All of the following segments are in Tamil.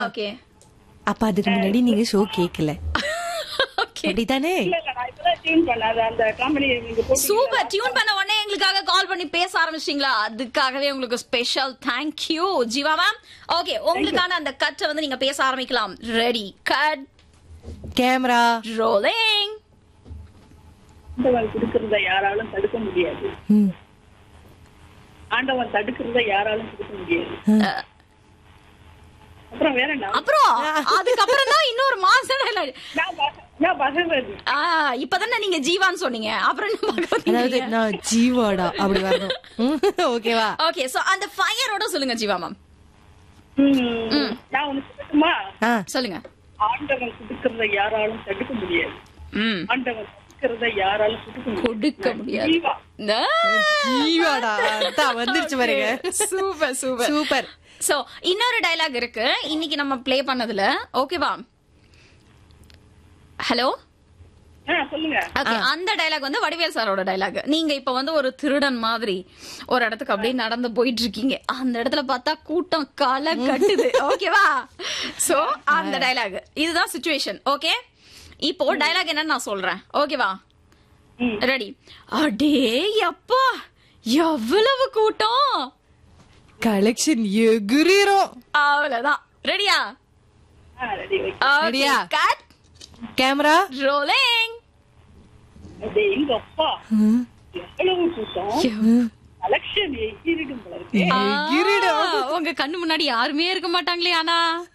ஓகே அப்ப அதுக்கு முன்னாடி நீங்க ஷோ கேக்கல ஓகே அப்படித்தானே இல்ல இல்ல நான் இப்பதான் டியூன் பண்ணேன் அது அந்த காமெடி நீங்க போட்டு சூப்பர் டியூன் பண்ண உடனே எங்களுக்காக கால் பண்ணி பேச ஆரம்பிச்சிட்டீங்களா அதுக்காகவே உங்களுக்கு special thank you Jeeva ma'am okay உங்களுக்கான அந்த கட்டை வந்து நீங்க பேச ஆரம்பிக்கலாம் ரெடி கட் கேமரா ரோலிங் ஆண்டவன் கொடுக்கறத யாராலும் தடுக்க முடியாது ம். ஆண்டவன் தடுக்கிறத யாராலும் தடுக்க முடியாது அப்புறம் வேற என்ன அப்புறம் அதுக்கப்புறம் தான் இன்னொரு மாசம் dialogue. நான் பக- நான் பகவதி ஆ இப்பதானே நீங்க ஜீவான்னு சொன்னீங்க அப்புறம் என்ன அதாவது பகவதி நான் ஜீவாடா அப்படி வரணும் ம், ஓகேவா ஓகே சோ அந்த ஃபயரோட சொல்லுங்க ஜீவா மேம் ம். நான் ஒண்ணு சொல்லட்டுமா ஆ சொல்லுங்க ஆண்டவன் கொடுக்கறத யாராலும் தடுக்க முடியாது ம் ஆண்டவன் கொடுக்கறத யாராலும் தடுக்க முடியாது கொடுக்க முடியாது ஜீவா ஜீவாடா அதான் வந்துருச்சு பாருங்க சூப்பர் சூப்பர் சூப்பர் சோ இன்னொரு டயலாக் இருக்கு இன்னைக்கு நம்ம ப்ளே பண்ணதுல ஓகேவா ஹலோ ஆ, சொல்லுங்க ஓகே அந்த டயலாக் வந்து வடிவேல் சாரோட டயலாக் நீங்க இப்ப வந்து ஒரு திருடன் மாதிரி ஒரு இடத்துக்கு அப்படியே நடந்து போயிட்டு இருக்கீங்க அந்த இடத்துல பார்த்தா கூட்டம் களை கட்டுது ஓகேவா சோ அந்த டயலாக் இதுதான் சுச்சுவேஷன் ஓகே இப்போ டயலாக் என்னன்னு நான் சொல்றேன் ஓகேவா ம். ரெடி அடே அப்பா எவ்வளவு கூட்டம் கலெக்ஷன் எகிரிரும் அவ்வளவுதான் ரெடியா ஆ, ready, okay. Ready-யா? கட் கேமரா ரோலிங் அது எங்க அப்பா எவ்வளவு கூட்டம் கலெக்ஷன் எகிரிடும் போல இருக்கு உங்க கண்ணு முன்னாடி யாருமே இருக்க மாட்டாங்களே ஆனா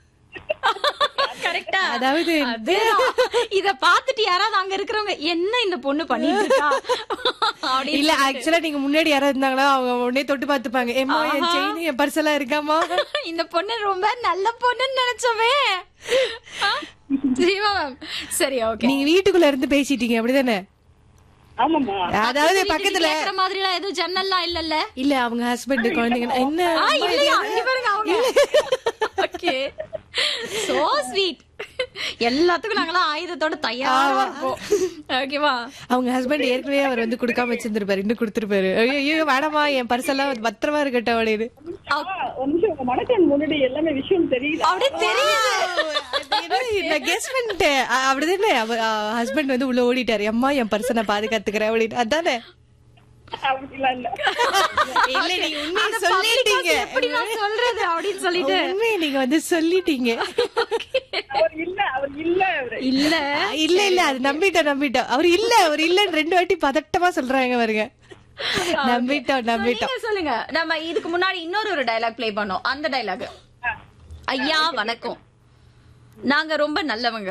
கரெக்டா அதாவது இத பாத்துட்டு யாராவது அங்க இருக்கிறவங்க என்ன இந்த பொண்ணு பண்ணிட்டு இருக்கா அப்படின்னு இல்ல ஆக்சுவலா நீங்க முன்னாடி யாராவது இருந்தாங்களா அவங்க உடனே தொட்டு பாத்துப்பாங்க ஏமா என் செயின் என் பர்ஸ் எல்லாம் இருக்காமா இந்த பொண்ணு ரொம்ப நல்ல பொண்ணுன்னு நினைச்சவே ஆ? ஜீவா மேம் சரி ஓகே நீங்க வீட்டுக்குள்ள இருந்து பேசிட்டீங்க அப்படிதானே ஆமாமா அதாவது பக்கத்துல கேக்குற மாதிரி எல்லாம் எதுவும் ஜன்னல்லாம் இல்லல்ல இல்ல அவங்க ஹஸ்பண்ட் குழந்தைங்க என்ன ஆ, இல்லையா இங்க பாருங்க அவங்க ஓகே சோ ஸ்வீட் எல்லாத்துக்கும் நாங்களாம் ஆயுதத்தோட தயாரா இருப்போம் ஓகேவா அவங்க ஹஸ்பண்ட் ஏற்கனவே அவர் வந்து கொடுக்காம வச்சிருந்திருப்பாரு இன்னும் கொடுத்திருப்பாரு ஐயோ ஐயோ வேணாமா என் பர்ஸ் எல்லாம் பத்திரமா இருக்கட்டும் அப்படின்னு ஆ, ஒரு நிமிஷம் உங்க மனக்கண் முன்னாடி எல்லாமே விஷயம் தெரியுது அப்படியே தெரியுது அது என்ன, நான் கெஸ் பண்ணிட்டேன் அ- அப்படிதானே அவர் ஹஸ்பண்ட் வந்து உள்ள ஓடிட்டாரு அம்மா என் பர்ஸ் நான் பாதுகாத்துக்கிறேன் அப்படின்னு அதானே அப்படிலாம் இல்ல இல்ல நீங்க உண்மையை அந்த சொல்லிட்டீங்க public எப்படி நான் சொல்றது அப்படின்னு சொல்லிட்டு உண்மையை நீங்க வந்து சொல்லிட்டீங்க அவர் இல்ல அவர் இல்ல அவரு இல்ல இல்ல இல்ல அது நம்பிட்டோம் நம்பிட்டோம் அவர் இல்ல அவர் இல்லன்னு ரெண்டு வாட்டி பதட்டமா சொல்றாங்க பாருங்க நம்பிட்டோம் நம்பிட்டோம் நீங்க சொல்லுங்க நம்ம இதுக்கு முன்னாடி இன்னொரு ஒரு டயலாக் ப்ளே பண்ணோம் அந்த டயலாக் ஐயா வணக்கம் நாங்க ரொம்ப நல்லவங்க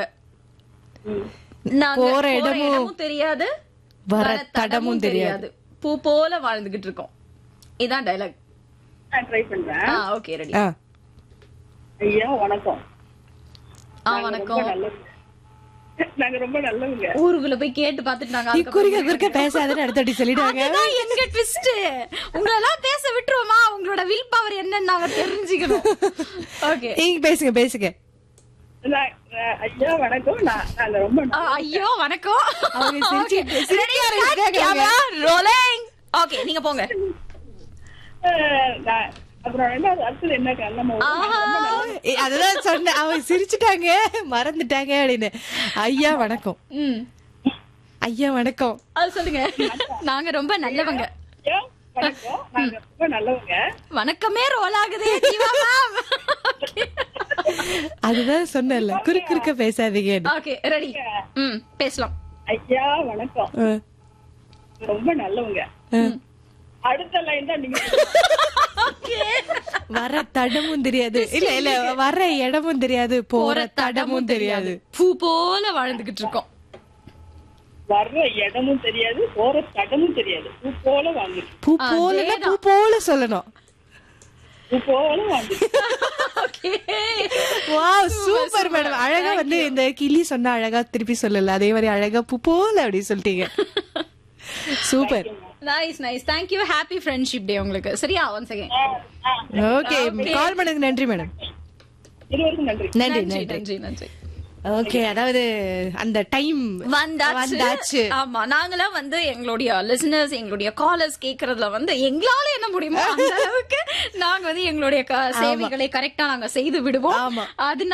நாங்க போற போற இடமும் இடமும் தெரியாது வர வர தடமும் தெரியாது. பூ போல வாழ்ந்துகிட்டு இருக்கோம் இதான் டயலாக் நான் ட்ரை பண்றேன் ஆ ஓகே ரெடி ஆ, ஐயா வணக்கம் ஆ நாங்க ரொம்ப வணக்கம் நல்லவங்க. நாங்க ரொம்ப நல்லவங்க ஊருக்குள்ள போய் கேட்டு பாத்துட்டு நாங்க நீ அதுக்கப்புறம் குறுக்க குறுக்க பேசாதன்னு அடுத்த வாட்டி சொல்லிடுவாங்க அதுதான் எங்க ட்விஸ்ட் உங்களெல்லாம் பேச விட்டுருவோமா உங்களோட வில் பவர் என்னன்னு நாங்க தெரிஞ்சுக்கணும் ஓகே நீங்க பேசுங்க பேசுங்க நான், அஹ், ஐயா வணக்கம் நான் நாங்க ரொம்ப நல்ல- ஐயோ வணக்கம் அவங்க சிரிச்சு- சிரிக்க ஆரம்பிச்சிட்டாங்க அவங்க. ரோலிங் ஓகே நீங்க போங்க அஹ், நான் அப்புறம் என்ன அடுத்தது என்ன நம்ம ஏ, அதுதான் சொன்னேன் அவங்க சிரிச்சுட்டாங்க மறந்துட்டாங்க அப்படின்னு ஐயா வணக்கம் ம் ஐயா வணக்கம் அது சொல்லுங்க நாங்க ரொம்ப நல்லவங்க ஐயா வணக்கம் நாங்க ரொம்ப நல்லவங்க வணக்கமே ரோல் ஆகுதே ஜீவா மேம் அதுதான் சொன்னேன்ல குறுக்க குறுக்க பேசாதீங்க ஓகே ரெடி ம் பேசலாம் ஐயா வணக்கம் ரொம்ப நல்லவங்க அடுத்த லைன் தான் நீங்க வர தடமும் தெரியாது இல்ல இல்ல வர இடமும் தெரியாது போற தடமும் தெரியாது பூ போல வாழ்ந்துகிட்டு இருக்கோம் வர்ற இடமும் தெரியாது போற தடமும் தெரியாது பூ போல வாங்கிட்டு பூ போலன்னா பூ போல சொல்லணும் பூ போல வாங்கிட்டு ஓகே வாவ் சூப்பர் மேடம் அழகா வந்து இந்த கிளி சொன்னா அழகா திருப்பி சொல்லல அதே மாதிரி அழகா பூ போல அப்படின்னு சொல்லிட்டீங்க super nice nice thank you happy friendship day உங்களுக்கு சரியா ஒன் செகண்ட் ஓகே கால் பண்ணதுக்கு நன்றி மேடம் இருவருக்கும் நன்றி நன்றி நன்றி நன்றி நன்றி நன்றி ஓகே அதாவது அந்த டைம் வந்தாச்சு வந்தாச்சு ஆமா நாங்களாம் வந்து எங்களுடைய லிசனர்ஸ் எங்களுடைய காலர்ஸ் கேக்குறதுல வந்து எங்களால என்ன முடியுமோ அந்த அளவுக்கு நாங்க வந்து எங்களுடைய க- சேவைகளை கரெக்டா நாங்க செய்து விடுவோம் ஆமா. அதனால